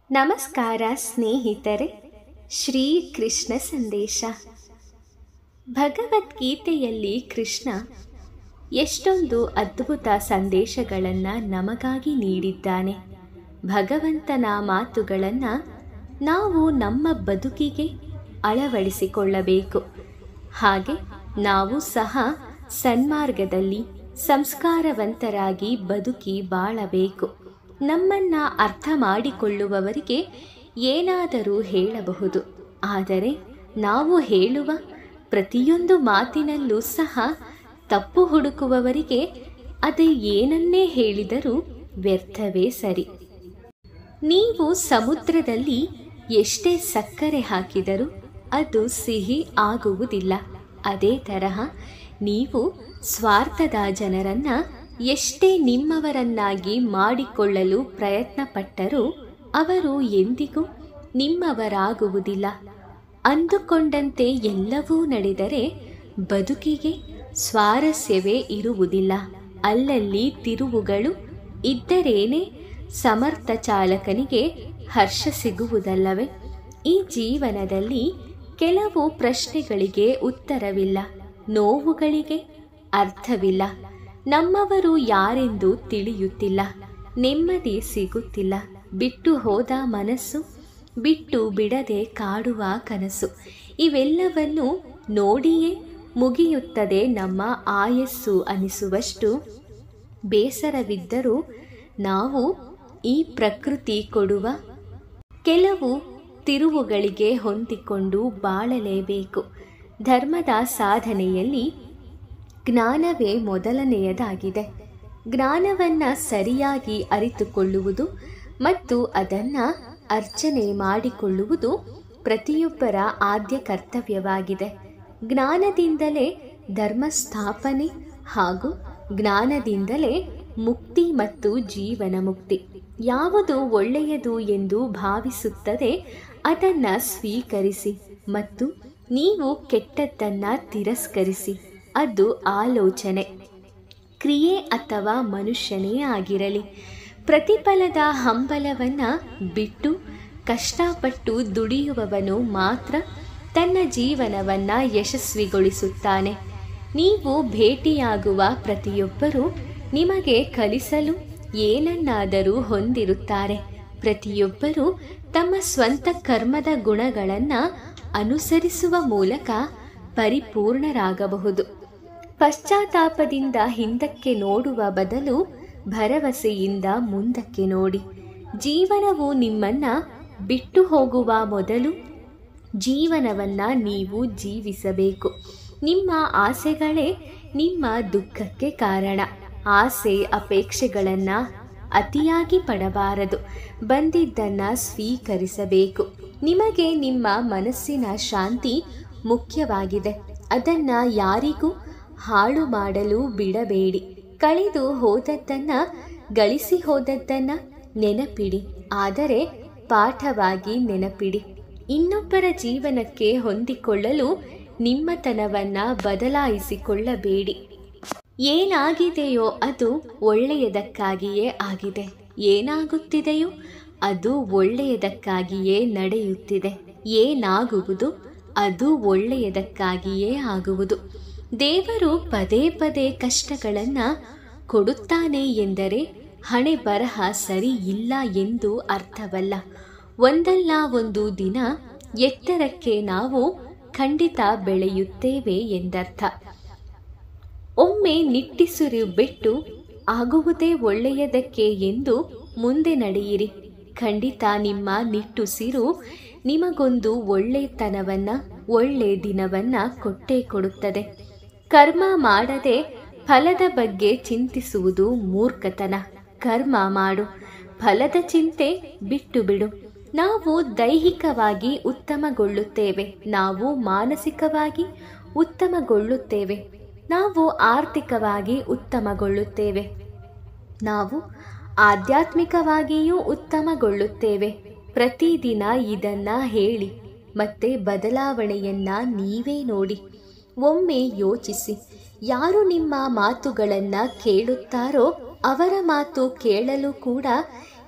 ನಮಸ್ಕಾರ ಸ್ನೇಹಿತರೆ ಶ್ರೀ ಕೃಷ್ಣ ಸಂದೇಶ ಭಗವದ್ಗೀತೆಯಲ್ಲಿ ಕೃಷ್ಣ ಎಷ್ಟೊಂದು ಅದ್ಭುತ ಸಂದೇಶಗಳನ್ನು ನಮಗಾಗಿ ನೀಡಿದ್ದಾನೆ ಭಗವಂತನ ಮಾತುಗಳನ್ನು ನಾವು ನಮ್ಮ ಬದುಕಿಗೆ ಅಳವಡಿಸಿಕೊಳ್ಳಬೇಕು ಹಾಗೆ ನಾವು ಸಹ ಸನ್ಮಾರ್ಗದಲ್ಲಿ ಸಂಸ್ಕಾರವಂತರಾಗಿ ಬದುಕಿ ಬಾಳಬೇಕು ನಮ್ಮನ್ನ ಅರ್ಥ ಮಾಡಿಕೊಳ್ಳುವವರಿಗೆ ಏನಾದರೂ ಹೇಳಬಹುದು ಆದರೆ ನಾವು ಹೇಳುವ ಪ್ರತಿಯೊಂದು ಮಾತಿನಲ್ಲೂ ಸಹ ತಪ್ಪು ಹುಡುಕುವವರಿಗೆ ಅದು ಏನನ್ನೇ ಹೇಳಿದರೂ ವ್ಯರ್ಥವೇ ಸರಿ ನೀವು ಸಮುದ್ರದಲ್ಲಿ ಎಷ್ಟೇ ಸಕ್ಕರೆ ಹಾಕಿದರೂ ಅದು ಸಿಹಿ ಆಗುವುದಿಲ್ಲ ಅದೇ ತರಹ ನೀವು ಸ್ವಾರ್ಥದ ಜನರನ್ನ ಎಷ್ಟೇ ನಿಮ್ಮವರನ್ನಾಗಿ ಮಾಡಿಕೊಳ್ಳಲು ಪ್ರಯತ್ನಪಟ್ಟರೂ ಅವರು ಎಂದಿಗೂ ನಿಮ್ಮವರಾಗುವುದಿಲ್ಲ ಅಂದುಕೊಂಡಂತೆ ಎಲ್ಲವೂ ನಡೆದರೆ ಬದುಕಿಗೆ ಸ್ವಾರಸ್ಯವೇ ಇರುವುದಿಲ್ಲ ಅಲ್ಲಲ್ಲಿ ತಿರುವುಗಳು ಇದ್ದರೇನೆ ಸಮರ್ಥ ಚಾಲಕನಿಗೆ ಹರ್ಷ ಸಿಗುವುದಲ್ಲವೇ ಈ ಜೀವನದಲ್ಲಿ ಕೆಲವು ಪ್ರಶ್ನೆಗಳಿಗೆ ಉತ್ತರವಿಲ್ಲ ನೋವುಗಳಿಗೆ ಅರ್ಥವಿಲ್ಲ ನಮ್ಮವರು ಯಾರೆಂದು ತಿಳಿಯುತ್ತಿಲ್ಲ ನೆಮ್ಮದಿ ಸಿಗುತ್ತಿಲ್ಲ ಬಿಟ್ಟು ಹೋದ ಮನಸ್ಸು ಬಿಟ್ಟು ಬಿಡದೆ ಕಾಡುವ ಕನಸು ಇವೆಲ್ಲವನ್ನು ನೋಡಿಯೇ ಮುಗಿಯುತ್ತದೆ ನಮ್ಮ ಆಯಸ್ಸು ಅನಿಸುವಷ್ಟು ಬೇಸರವಿದ್ದರೂ ನಾವು ಈ ಪ್ರಕೃತಿ ಕೊಡುವ ಕೆಲವು ತಿರುವುಗಳಿಗೆ ಹೊಂದಿಕೊಂಡು ಬಾಳಲೇಬೇಕು ಧರ್ಮದ ಸಾಧನೆಯಲ್ಲಿ ಜ್ಞಾನವೇ ಮೊದಲನೆಯದಾಗಿದೆ ಜ್ಞಾನವನ್ನು ಸರಿಯಾಗಿ ಅರಿತುಕೊಳ್ಳುವುದು ಮತ್ತು ಅದನ್ನು ಅರ್ಚನೆ ಮಾಡಿಕೊಳ್ಳುವುದು ಪ್ರತಿಯೊಬ್ಬರ ಆದ್ಯ ಕರ್ತವ್ಯವಾಗಿದೆ ಜ್ಞಾನದಿಂದಲೇ ಧರ್ಮ ಸ್ಥಾಪನೆ ಹಾಗೂ ಜ್ಞಾನದಿಂದಲೇ ಮುಕ್ತಿ ಮತ್ತು ಜೀವನ ಮುಕ್ತಿ ಯಾವುದು ಒಳ್ಳೆಯದು ಎಂದು ಭಾವಿಸುತ್ತದೆ ಅದನ್ನು ಸ್ವೀಕರಿಸಿ ಮತ್ತು ನೀವು ಕೆಟ್ಟದ್ದನ್ನು ತಿರಸ್ಕರಿಸಿ ಅದು ಆಲೋಚನೆ ಕ್ರಿಯೆ ಅಥವಾ ಮನುಷ್ಯನೇ ಆಗಿರಲಿ ಪ್ರತಿಫಲದ ಹಂಬಲವನ್ನು ಬಿಟ್ಟು ಕಷ್ಟಪಟ್ಟು ದುಡಿಯುವವನು ಮಾತ್ರ ತನ್ನ ಜೀವನವನ್ನು ಯಶಸ್ವಿಗೊಳಿಸುತ್ತಾನೆ ನೀವು ಭೇಟಿಯಾಗುವ ಪ್ರತಿಯೊಬ್ಬರೂ ನಿಮಗೆ ಕಲಿಸಲು ಏನನ್ನಾದರೂ ಹೊಂದಿರುತ್ತಾರೆ ಪ್ರತಿಯೊಬ್ಬರೂ ತಮ್ಮ ಸ್ವಂತ ಕರ್ಮದ ಗುಣಗಳನ್ನು ಅನುಸರಿಸುವ ಮೂಲಕ ಪರಿಪೂರ್ಣರಾಗಬಹುದು ಪಶ್ಚಾತ್ತಾಪದಿಂದ ಹಿಂದಕ್ಕೆ ನೋಡುವ ಬದಲು ಭರವಸೆಯಿಂದ ಮುಂದಕ್ಕೆ ನೋಡಿ ಜೀವನವು ನಿಮ್ಮನ್ನ ಬಿಟ್ಟು ಹೋಗುವ ಮೊದಲು ಜೀವನವನ್ನು ನೀವು ಜೀವಿಸಬೇಕು ನಿಮ್ಮ ಆಸೆಗಳೇ ನಿಮ್ಮ ದುಃಖಕ್ಕೆ ಕಾರಣ ಆಸೆ ಅಪೇಕ್ಷೆಗಳನ್ನು ಅತಿಯಾಗಿ ಪಡಬಾರದು ಬಂದಿದ್ದನ್ನು ಸ್ವೀಕರಿಸಬೇಕು ನಿಮಗೆ ನಿಮ್ಮ ಮನಸ್ಸಿನ ಶಾಂತಿ ಮುಖ್ಯವಾಗಿದೆ ಅದನ್ನು ಯಾರಿಗೂ ಹಾಳು ಮಾಡಲು ಬಿಡಬೇಡಿ ಕಳೆದು ಹೋದದ್ದನ್ನು ಗಳಿಸಿ ಹೋದದ್ದನ್ನು ನೆನಪಿಡಿ ಆದರೆ ಪಾಠವಾಗಿ ನೆನಪಿಡಿ ಇನ್ನೊಬ್ಬರ ಜೀವನಕ್ಕೆ ಹೊಂದಿಕೊಳ್ಳಲು ನಿಮ್ಮತನವನ್ನು ಬದಲಾಯಿಸಿಕೊಳ್ಳಬೇಡಿ ಏನಾಗಿದೆಯೋ ಅದು ಒಳ್ಳೆಯದಕ್ಕಾಗಿಯೇ ಆಗಿದೆ ಏನಾಗುತ್ತಿದೆಯೋ ಅದು ಒಳ್ಳೆಯದಕ್ಕಾಗಿಯೇ ನಡೆಯುತ್ತಿದೆ ಏನಾಗುವುದು ಅದು ಒಳ್ಳೆಯದಕ್ಕಾಗಿಯೇ ಆಗುವುದು ದೇವರು ಪದೇ ಪದೇ ಕಷ್ಟಗಳನ್ನು ಕೊಡುತ್ತಾನೆ ಎಂದರೆ ಹಣೆ ಬರಹ ಸರಿ ಇಲ್ಲ ಎಂದು ಅರ್ಥವಲ್ಲ ಒಂದಲ್ಲ ಒಂದು ದಿನ ಎತ್ತರಕ್ಕೆ ನಾವು ಖಂಡಿತ ಬೆಳೆಯುತ್ತೇವೆ ಎಂದರ್ಥ ಒಮ್ಮೆ ನಿಟ್ಟಿಸುರಿ ಬಿಟ್ಟು ಆಗುವುದೇ ಒಳ್ಳೆಯದಕ್ಕೆ ಎಂದು ಮುಂದೆ ನಡೆಯಿರಿ ಖಂಡಿತ ನಿಮ್ಮ ನಿಟ್ಟುಸಿರು ನಿಮಗೊಂದು ಒಳ್ಳೆತನವನ್ನು ಒಳ್ಳೆ ದಿನವನ್ನು ಕೊಟ್ಟೇ ಕೊಡುತ್ತದೆ ಕರ್ಮ ಮಾಡದೆ ಫಲದ ಬಗ್ಗೆ ಚಿಂತಿಸುವುದು ಮೂರ್ಖತನ ಕರ್ಮ ಮಾಡು ಫಲದ ಚಿಂತೆ ಬಿಟ್ಟು ಬಿಡು ನಾವು ದೈಹಿಕವಾಗಿ ಉತ್ತಮಗೊಳ್ಳುತ್ತೇವೆ ನಾವು ಮಾನಸಿಕವಾಗಿ ಉತ್ತಮಗೊಳ್ಳುತ್ತೇವೆ ನಾವು ಆರ್ಥಿಕವಾಗಿ ಉತ್ತಮಗೊಳ್ಳುತ್ತೇವೆ ನಾವು ಆಧ್ಯಾತ್ಮಿಕವಾಗಿಯೂ ಉತ್ತಮಗೊಳ್ಳುತ್ತೇವೆ ಪ್ರತಿದಿನ ಇದನ್ನ ಹೇಳಿ ಮತ್ತೆ ಬದಲಾವಣೆಯನ್ನ ನೀವೇ ನೋಡಿ ಒಮ್ಮೆ ಯೋಚಿಸಿ ಯಾರು ನಿಮ್ಮ ಮಾತುಗಳನ್ನು ಕೇಳುತ್ತಾರೋ ಅವರ ಮಾತು ಕೇಳಲು ಕೂಡ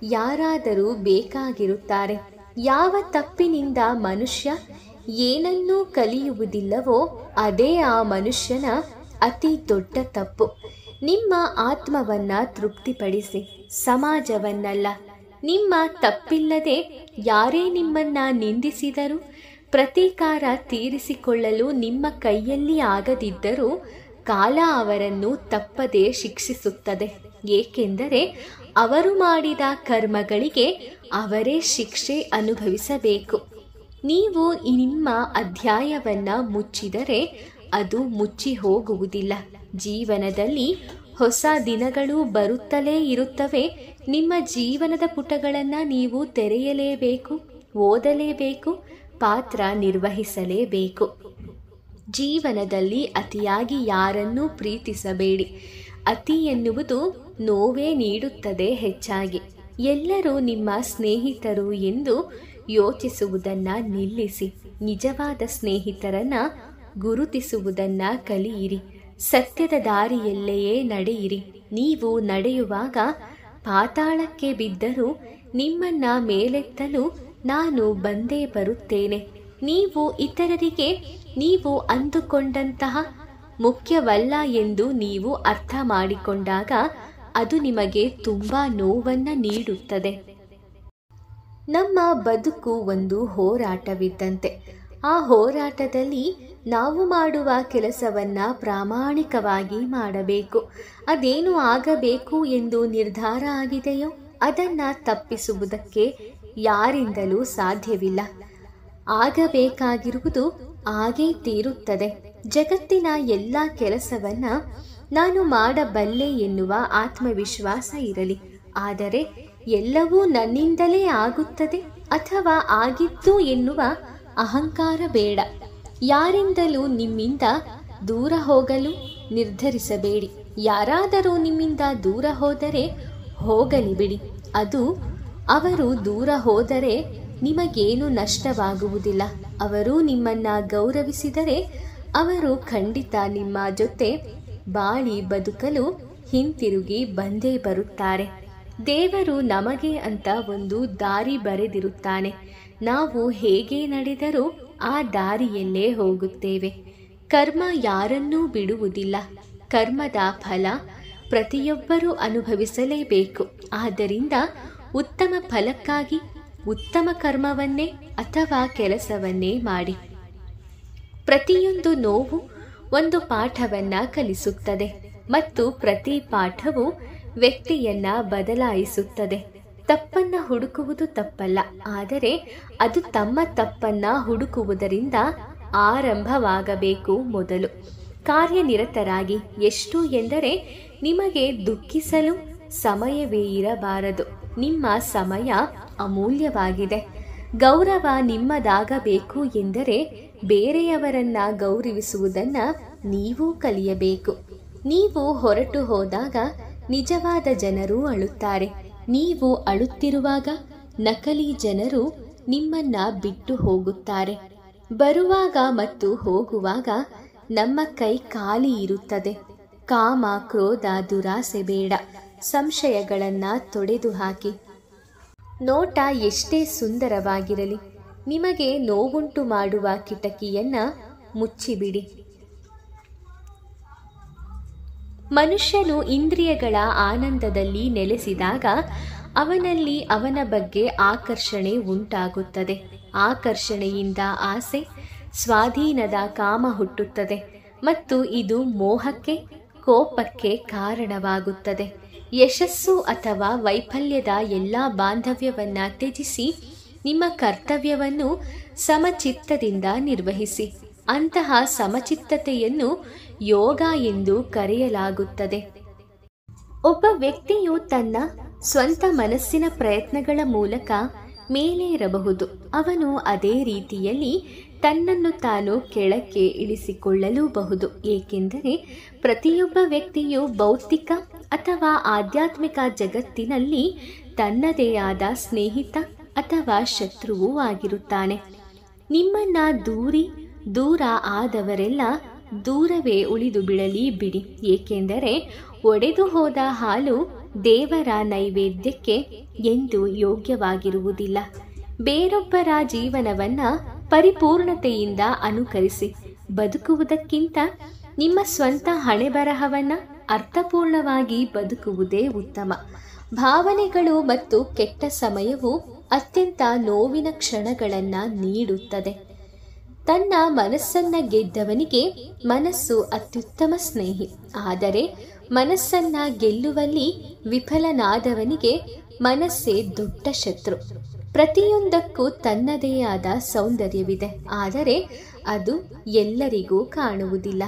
ಯಾರಾದರೂ ಬೇಕಾಗಿರುತ್ತಾರೆ ಯಾವ ತಪ್ಪಿನಿಂದ ಮನುಷ್ಯ ಏನನ್ನೂ ಕಲಿಯುವುದಿಲ್ಲವೋ ಅದೇ ಆ ಮನುಷ್ಯನ ಅತಿ ದೊಡ್ಡ ತಪ್ಪು ನಿಮ್ಮ ಆತ್ಮವನ್ನ ತೃಪ್ತಿಪಡಿಸಿ ಸಮಾಜವನ್ನಲ್ಲ ನಿಮ್ಮ ತಪ್ಪಿಲ್ಲದೆ ಯಾರೇ ನಿಮ್ಮನ್ನ ನಿಂದಿಸಿದರೂ ಪ್ರತೀಕಾರ ತೀರಿಸಿಕೊಳ್ಳಲು ನಿಮ್ಮ ಕೈಯಲ್ಲಿ ಆಗದಿದ್ದರೂ ಕಾಲ ಅವರನ್ನು ತಪ್ಪದೆ ಶಿಕ್ಷಿಸುತ್ತದೆ ಏಕೆಂದರೆ ಅವರು ಮಾಡಿದ ಕರ್ಮಗಳಿಗೆ ಅವರೇ ಶಿಕ್ಷೆ ಅನುಭವಿಸಬೇಕು ನೀವು ನಿಮ್ಮ ಅಧ್ಯಾಯವನ್ನ ಮುಚ್ಚಿದರೆ ಅದು ಮುಚ್ಚಿ ಹೋಗುವುದಿಲ್ಲ ಜೀವನದಲ್ಲಿ ಹೊಸ ದಿನಗಳು ಬರುತ್ತಲೇ ಇರುತ್ತವೆ ನಿಮ್ಮ ಜೀವನದ ಪುಟಗಳನ್ನು ನೀವು ತೆರೆಯಲೇಬೇಕು ಓದಲೇಬೇಕು ಪಾತ್ರ ನಿರ್ವಹಿಸಲೇಬೇಕು ಜೀವನದಲ್ಲಿ ಅತಿಯಾಗಿ ಯಾರನ್ನೂ ಪ್ರೀತಿಸಬೇಡಿ ಅತಿ ಎನ್ನುವುದು ನೋವೇ ನೀಡುತ್ತದೆ ಹೆಚ್ಚಾಗಿ ಎಲ್ಲರೂ ನಿಮ್ಮ ಸ್ನೇಹಿತರು ಎಂದು ಯೋಚಿಸುವುದನ್ನ ನಿಲ್ಲಿಸಿ ನಿಜವಾದ ಸ್ನೇಹಿತರನ್ನ ಗುರುತಿಸುವುದನ್ನ ಕಲಿಯಿರಿ ಸತ್ಯದ ದಾರಿಯಲ್ಲೆಯೇ ನಡೆಯಿರಿ ನೀವು ನಡೆಯುವಾಗ ಪಾತಾಳಕ್ಕೆ ಬಿದ್ದರೂ ನಿಮ್ಮನ್ನ ಮೇಲೆತ್ತಲು ನಾನು ಬಂದೇ ಬರುತ್ತೇನೆ ನೀವು ಇತರರಿಗೆ ನೀವು ಅಂದುಕೊಂಡಂತಹ ಮುಖ್ಯವಲ್ಲ ಎಂದು ನೀವು ಅರ್ಥ ಮಾಡಿಕೊಂಡಾಗ ಅದು ನಿಮಗೆ ತುಂಬ ನೋವನ್ನ ನೀಡುತ್ತದೆ ನಮ್ಮ ಬದುಕು ಒಂದು ಹೋರಾಟವಿದ್ದಂತೆ ಆ ಹೋರಾಟದಲ್ಲಿ ನಾವು ಮಾಡುವ ಕೆಲಸವನ್ನ ಪ್ರಾಮಾಣಿಕವಾಗಿ ಮಾಡಬೇಕು ಅದೇನು ಆಗಬೇಕು ಎಂದು ನಿರ್ಧಾರ ಆಗಿದೆಯೋ ಅದನ್ನ ತಪ್ಪಿಸುವುದಕ್ಕೆ ಯಾರಿಂದಲೂ ಸಾಧ್ಯವಿಲ್ಲ ಆಗಬೇಕಾಗಿರುವುದು ಆಗೇ ತೀರುತ್ತದೆ ಜಗತ್ತಿನ ಎಲ್ಲ ಕೆಲಸವನ್ನ ನಾನು ಮಾಡಬಲ್ಲೆ ಎನ್ನುವ ಆತ್ಮವಿಶ್ವಾಸ ಇರಲಿ ಆದರೆ ಎಲ್ಲವೂ ನನ್ನಿಂದಲೇ ಆಗುತ್ತದೆ ಅಥವಾ ಆಗಿತ್ತು ಎನ್ನುವ ಅಹಂಕಾರ ಬೇಡ ಯಾರಿಂದಲೂ ನಿಮ್ಮಿಂದ ದೂರ ಹೋಗಲು ನಿರ್ಧರಿಸಬೇಡಿ ಯಾರಾದರೂ ನಿಮ್ಮಿಂದ ದೂರ ಹೋದರೆ ಹೋಗಲಿ ಬಿಡಿ ಅದು ಅವರು ದೂರ ಹೋದರೆ ನಿಮಗೇನು ನಷ್ಟವಾಗುವುದಿಲ್ಲ ಅವರು ನಿಮ್ಮನ್ನ ಗೌರವಿಸಿದರೆ ಅವರು ಖಂಡಿತ ನಿಮ್ಮ ಜೊತೆ ಬಾಳಿ ಬದುಕಲು ಹಿಂತಿರುಗಿ ಬಂದೇ ಬರುತ್ತಾರೆ ದೇವರು ನಮಗೆ ಅಂತ ಒಂದು ದಾರಿ ಬರೆದಿರುತ್ತಾನೆ ನಾವು ಹೇಗೆ ನಡೆದರೂ ಆ ದಾರಿಯಲ್ಲೇ ಹೋಗುತ್ತೇವೆ ಕರ್ಮ ಯಾರನ್ನೂ ಬಿಡುವುದಿಲ್ಲ ಕರ್ಮದ ಫಲ ಪ್ರತಿಯೊಬ್ಬರೂ ಅನುಭವಿಸಲೇಬೇಕು ಆದ್ದರಿಂದ ಉತ್ತಮ ಫಲಕ್ಕಾಗಿ ಉತ್ತಮ ಕರ್ಮವನ್ನೇ ಅಥವಾ ಕೆಲಸವನ್ನೇ ಮಾಡಿ ಪ್ರತಿಯೊಂದು ನೋವು ಒಂದು ಪಾಠವನ್ನ ಕಲಿಸುತ್ತದೆ ಮತ್ತು ಪ್ರತಿ ಪಾಠವು ವ್ಯಕ್ತಿಯನ್ನ ಬದಲಾಯಿಸುತ್ತದೆ ತಪ್ಪನ್ನ ಹುಡುಕುವುದು ತಪ್ಪಲ್ಲ ಆದರೆ ಅದು ತಮ್ಮ ತಪ್ಪನ್ನ ಹುಡುಕುವುದರಿಂದ ಆರಂಭವಾಗಬೇಕು ಮೊದಲು ಕಾರ್ಯನಿರತರಾಗಿ ಎಷ್ಟು ಎಂದರೆ ನಿಮಗೆ ದುಃಖಿಸಲು ಸಮಯವೇ ಇರಬಾರದು ನಿಮ್ಮ ಸಮಯ ಅಮೂಲ್ಯವಾಗಿದೆ ಗೌರವ ನಿಮ್ಮದಾಗಬೇಕು ಎಂದರೆ ಬೇರೆಯವರನ್ನ ಗೌರವಿಸುವುದನ್ನ ನೀವು ಕಲಿಯಬೇಕು ನೀವು ಹೊರಟು ಹೋದಾಗ ನಿಜವಾದ ಜನರು ಅಳುತ್ತಾರೆ ನೀವು ಅಳುತ್ತಿರುವಾಗ ನಕಲಿ ಜನರು ನಿಮ್ಮನ್ನ ಬಿಟ್ಟು ಹೋಗುತ್ತಾರೆ ಬರುವಾಗ ಮತ್ತು ಹೋಗುವಾಗ ನಮ್ಮ ಕೈ ಖಾಲಿ ಇರುತ್ತದೆ ಕಾಮ ಕ್ರೋಧ ದುರಾಸೆ ಬೇಡ ಸಂಶಯಗಳನ್ನ ತೊಡೆದು ಹಾಕಿ ನೋಟ ಎಷ್ಟೇ ಸುಂದರವಾಗಿರಲಿ ನಿಮಗೆ ನೋವುಂಟು ಮಾಡುವ ಕಿಟಕಿಯನ್ನ ಮುಚ್ಚಿಬಿಡಿ ಮನುಷ್ಯನು ಇಂದ್ರಿಯಗಳ ಆನಂದದಲ್ಲಿ ನೆಲೆಸಿದಾಗ ಅವನಲ್ಲಿ ಅವನ ಬಗ್ಗೆ ಆಕರ್ಷಣೆ ಉಂಟಾಗುತ್ತದೆ ಆಕರ್ಷಣೆಯಿಂದ ಆಸೆ ಸ್ವಾಧೀನದ ಕಾಮ ಹುಟ್ಟುತ್ತದೆ ಮತ್ತು ಇದು ಮೋಹಕ್ಕೆ ಕೋಪಕ್ಕೆ ಕಾರಣವಾಗುತ್ತದೆ ಯಶಸ್ಸು ಅಥವಾ ವೈಫಲ್ಯದ ಎಲ್ಲ ಬಾಂಧವ್ಯವನ್ನ ತ್ಯಜಿಸಿ ನಿಮ್ಮ ಕರ್ತವ್ಯವನ್ನು ಸಮಚಿತ್ತದಿಂದ ನಿರ್ವಹಿಸಿ ಅಂತಹ ಸಮಚಿತ್ತತೆಯನ್ನು ಯೋಗ ಎಂದು ಕರೆಯಲಾಗುತ್ತದೆ ಒಬ್ಬ ವ್ಯಕ್ತಿಯು ತನ್ನ ಸ್ವಂತ ಮನಸ್ಸಿನ ಪ್ರಯತ್ನಗಳ ಮೂಲಕ ಮೇಲೇರಬಹುದು ಅವನು ಅದೇ ರೀತಿಯಲ್ಲಿ ತನ್ನನ್ನು ತಾನು ಕೆಳಕ್ಕೆ ಇಳಿಸಿಕೊಳ್ಳಲೂಬಹುದು ಏಕೆಂದರೆ ಪ್ರತಿಯೊಬ್ಬ ವ್ಯಕ್ತಿಯು ಭೌತಿಕ ಅಥವಾ ಆಧ್ಯಾತ್ಮಿಕ ಜಗತ್ತಿನಲ್ಲಿ ತನ್ನದೇ ಆದ ಸ್ನೇಹಿತ ಅಥವಾ ಶತ್ರುವೂ ಆಗಿರುತ್ತಾನೆ ನಿಮ್ಮನ್ನ ದೂರಿ ದೂರ ಆದವರೆಲ್ಲ ದೂರವೇ ಉಳಿದು ಬಿಡಲಿ ಬಿಡಿ ಏಕೆಂದರೆ ಒಡೆದು ಹೋದ ಹಾಲು ದೇವರ ನೈವೇದ್ಯಕ್ಕೆ ಎಂದು ಯೋಗ್ಯವಾಗಿರುವುದಿಲ್ಲ ಬೇರೊಬ್ಬರ ಜೀವನವನ್ನ ಪರಿಪೂರ್ಣತೆಯಿಂದ ಅನುಕರಿಸಿ ಬದುಕುವುದಕ್ಕಿಂತ ನಿಮ್ಮ ಸ್ವಂತ ಹಣೆಬರಹವನ್ನ ಅರ್ಥಪೂರ್ಣವಾಗಿ ಬದುಕುವುದೇ ಉತ್ತಮ ಭಾವನೆಗಳು ಮತ್ತು ಕೆಟ್ಟ ಸಮಯವು ಅತ್ಯಂತ ನೋವಿನ ಕ್ಷಣಗಳನ್ನ ನೀಡುತ್ತದೆ ತನ್ನ ಮನಸ್ಸನ್ನ ಗೆದ್ದವನಿಗೆ ಮನಸ್ಸು ಅತ್ಯುತ್ತಮ ಸ್ನೇಹಿ ಆದರೆ ಮನಸ್ಸನ್ನ ಗೆಲ್ಲುವಲ್ಲಿ ವಿಫಲನಾದವನಿಗೆ ಮನಸ್ಸೇ ದೊಡ್ಡ ಶತ್ರು ಪ್ರತಿಯೊಂದಕ್ಕೂ ತನ್ನದೇ ಆದ ಸೌಂದರ್ಯವಿದೆ ಆದರೆ ಅದು ಎಲ್ಲರಿಗೂ ಕಾಣುವುದಿಲ್ಲ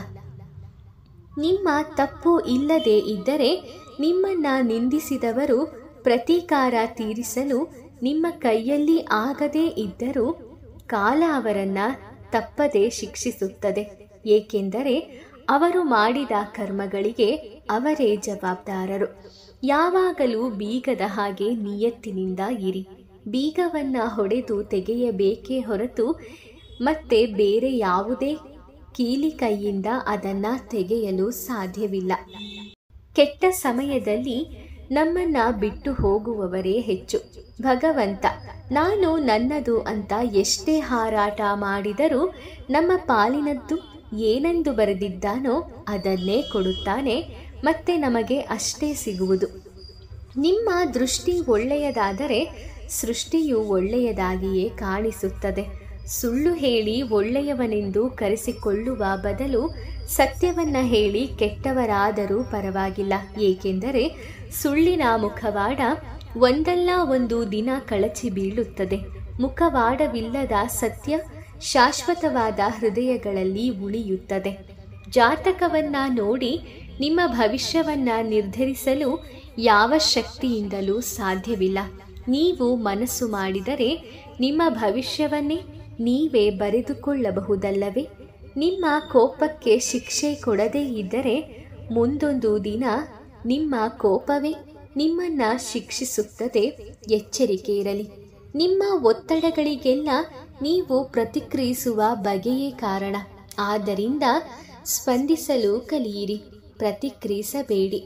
ನಿಮ್ಮ ತಪ್ಪು ಇಲ್ಲದೆ ಇದ್ದರೆ ನಿಮ್ಮನ್ನ ನಿಂದಿಸಿದವರು ಪ್ರತೀಕಾರ ತೀರಿಸಲು ನಿಮ್ಮ ಕೈಯಲ್ಲಿ ಆಗದೇ ಇದ್ದರೂ ಕಾಲ ಅವರನ್ನ ತಪ್ಪದೆ ಶಿಕ್ಷಿಸುತ್ತದೆ ಏಕೆಂದರೆ ಅವರು ಮಾಡಿದ ಕರ್ಮಗಳಿಗೆ ಅವರೇ ಜವಾಬ್ದಾರರು ಯಾವಾಗಲೂ ಬೀಗದ ಹಾಗೆ ನಿಯತ್ತಿನಿಂದ ಇರಿ ಬೀಗವನ್ನ ಹೊಡೆದು ತೆಗೆಯಬೇಕೇ ಹೊರತು ಮತ್ತೆ ಬೇರೆ ಯಾವುದೇ ಕೀಲಿ ಕೈಯಿಂದ ಅದನ್ನ ತೆಗೆಯಲು ಸಾಧ್ಯವಿಲ್ಲ ಕೆಟ್ಟ ಸಮಯದಲ್ಲಿ ನಮ್ಮನ್ನ ಬಿಟ್ಟು ಹೋಗುವವರೇ ಹೆಚ್ಚು ಭಗವಂತ ನಾನು ನನ್ನದು ಅಂತ ಎಷ್ಟೇ ಹಾರಾಟ ಮಾಡಿದರೂ ನಮ್ಮ ಪಾಲಿನದ್ದು ಏನೆಂದು ಬರೆದಿದ್ದಾನೋ ಅದನ್ನೇ ಕೊಡುತ್ತಾನೆ ಮತ್ತೆ ನಮಗೆ ಅಷ್ಟೇ ಸಿಗುವುದು ನಿಮ್ಮ ದೃಷ್ಟಿ ಒಳ್ಳೆಯದಾದರೆ ಸೃಷ್ಟಿಯು ಒಳ್ಳೆಯದಾಗಿಯೇ ಕಾಣಿಸುತ್ತದೆ ಸುಳ್ಳು ಹೇಳಿ ಒಳ್ಳೆಯವನೆಂದು ಕರೆಸಿಕೊಳ್ಳುವ ಬದಲು ಸತ್ಯವನ್ನ ಹೇಳಿ ಕೆಟ್ಟವರಾದರೂ ಪರವಾಗಿಲ್ಲ ಏಕೆಂದರೆ ಸುಳ್ಳಿನ ಮುಖವಾಡ ಒಂದಲ್ಲ ಒಂದು ದಿನ ಕಳಚಿ ಬೀಳುತ್ತದೆ ಮುಖವಾಡವಿಲ್ಲದ ಸತ್ಯ ಶಾಶ್ವತವಾದ ಹೃದಯಗಳಲ್ಲಿ ಉಳಿಯುತ್ತದೆ ಜಾತಕವನ್ನ ನೋಡಿ ನಿಮ್ಮ ಭವಿಷ್ಯವನ್ನ ನಿರ್ಧರಿಸಲು ಯಾವ ಶಕ್ತಿಯಿಂದಲೂ ಸಾಧ್ಯವಿಲ್ಲ ನೀವು ಮನಸ್ಸು ಮಾಡಿದರೆ ನಿಮ್ಮ ಭವಿಷ್ಯವನ್ನೇ ನೀವೇ ಬರೆದುಕೊಳ್ಳಬಹುದಲ್ಲವೇ ನಿಮ್ಮ ಕೋಪಕ್ಕೆ ಶಿಕ್ಷೆ ಕೊಡದೇ ಇದ್ದರೆ ಮುಂದೊಂದು ದಿನ ನಿಮ್ಮ ಕೋಪವೇ ನಿಮ್ಮನ್ನ ಶಿಕ್ಷಿಸುತ್ತದೆ ಎಚ್ಚರಿಕೆ ಇರಲಿ ನಿಮ್ಮ ಒತ್ತಡಗಳಿಗೆಲ್ಲ ನೀವು ಪ್ರತಿಕ್ರಿಯಿಸುವ ಬಗೆಯೇ ಕಾರಣ ಆದ್ದರಿಂದ ಸ್ಪಂದಿಸಲು ಕಲಿಯಿರಿ ಪ್ರತಿಕ್ರಿಯಿಸಬೇಡಿ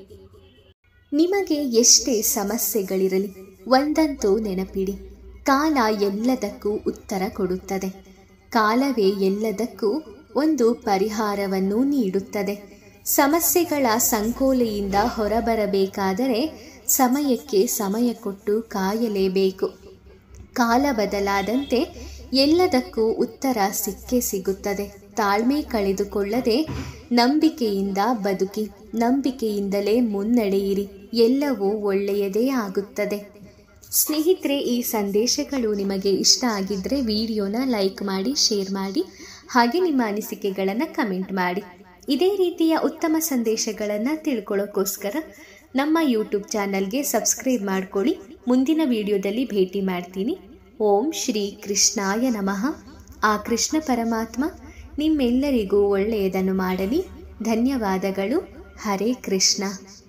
ನಿಮಗೆ ಎಷ್ಟೇ ಸಮಸ್ಯೆಗಳಿರಲಿ ಒಂದಂತೂ ನೆನಪಿಡಿ ಕಾಲ ಎಲ್ಲದಕ್ಕೂ ಉತ್ತರ ಕೊಡುತ್ತದೆ ಕಾಲವೇ ಎಲ್ಲದಕ್ಕೂ ಒಂದು ಪರಿಹಾರವನ್ನು ನೀಡುತ್ತದೆ ಸಮಸ್ಯೆಗಳ ಸಂಕೋಲೆಯಿಂದ ಹೊರಬರಬೇಕಾದರೆ ಸಮಯಕ್ಕೆ ಸಮಯ ಕೊಟ್ಟು ಕಾಯಲೇಬೇಕು ಕಾಲ ಬದಲಾದಂತೆ ಎಲ್ಲದಕ್ಕೂ ಉತ್ತರ ಸಿಕ್ಕೇ ಸಿಗುತ್ತದೆ ತಾಳ್ಮೆ ಕಳೆದುಕೊಳ್ಳದೆ ನಂಬಿಕೆಯಿಂದ ಬದುಕಿ ನಂಬಿಕೆಯಿಂದಲೇ ಮುನ್ನಡೆಯಿರಿ ಎಲ್ಲವೂ ಒಳ್ಳೆಯದೇ ಆಗುತ್ತದೆ ಸ್ನೇಹಿತರೆ ಈ ಸಂದೇಶಗಳು ನಿಮಗೆ ಇಷ್ಟ ಆಗಿದ್ದರೆ ವಿಡಿಯೋನ ಲೈಕ್ ಮಾಡಿ ಶೇರ್ ಮಾಡಿ ಹಾಗೆ ನಿಮ್ಮ ಅನಿಸಿಕೆಗಳನ್ನು ಕಮೆಂಟ್ ಮಾಡಿ ಇದೇ ರೀತಿಯ ಉತ್ತಮ ಸಂದೇಶಗಳನ್ನು ತಿಳ್ಕೊಳ್ಳೋಕ್ಕೋಸ್ಕರ ನಮ್ಮ ಯೂಟ್ಯೂಬ್ ಚಾನಲ್ಗೆ ಸಬ್ಸ್ಕ್ರೈಬ್ ಮಾಡ್ಕೊಳ್ಳಿ ಮುಂದಿನ ವಿಡಿಯೋದಲ್ಲಿ ಭೇಟಿ ಮಾಡ್ತೀನಿ ಓಂ ಶ್ರೀ ಕೃಷ್ಣಾಯ ನಮಃ ಆ ಕೃಷ್ಣ ಪರಮಾತ್ಮ ನಿಮ್ಮೆಲ್ಲರಿಗೂ ಒಳ್ಳೆಯದನ್ನು ಮಾಡಲಿ ಧನ್ಯವಾದಗಳು ಹರೇ ಕೃಷ್ಣ